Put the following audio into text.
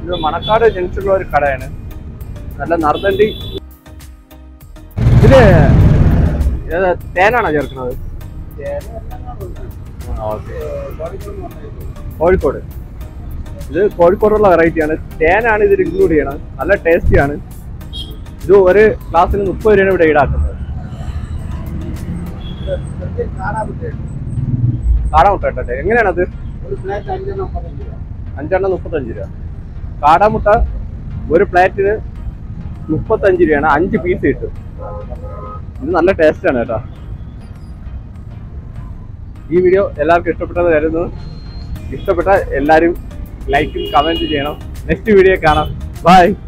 ഇത് മണക്കാട് ജംഗ്ഷനിലുള്ള ഒരു കടയാണ് നല്ല നറുതണ്ടി ഇതില് ഏതാ തേനാണോ ചേർക്കുന്നത് ഓക്കെ കോഴിക്കോട് ഇത് കോഴിക്കോടുള്ള വെറൈറ്റിയാണ് തേനാണ് ഇതിൽ ഇൻക്ലൂഡ് ചെയ്യണത് നല്ല ടേസ്റ്റിയാണ് ഇത് ഒരു ഗ്ലാസ്സിന് മുപ്പത് രൂപയാണ് ഇവിടെ ഈടാക്കുന്നത് കാടാമുട്ട ഇട്ടല്ലേ എങ്ങനെയാണത് അഞ്ചെണ്ണം മുപ്പത്തഞ്ച് രൂപ കാടാമുട്ട ഒരു പ്ലേറ്റിന് മുപ്പത്തഞ്ച് രൂപയാണ് അഞ്ച് പീസ് കിട്ടും ഇത് നല്ല ടേസ്റ്റാണ് കേട്ടോ ഈ വീഡിയോ എല്ലാവർക്കും ഇഷ്ടപ്പെട്ടെന്ന് കരുതുന്നു ഇഷ്ടപ്പെട്ട എല്ലാവരും ലൈക്കും കമൻറ്റ് ചെയ്യണം നെക്സ്റ്റ് വീഡിയോ കാണാം ബൈ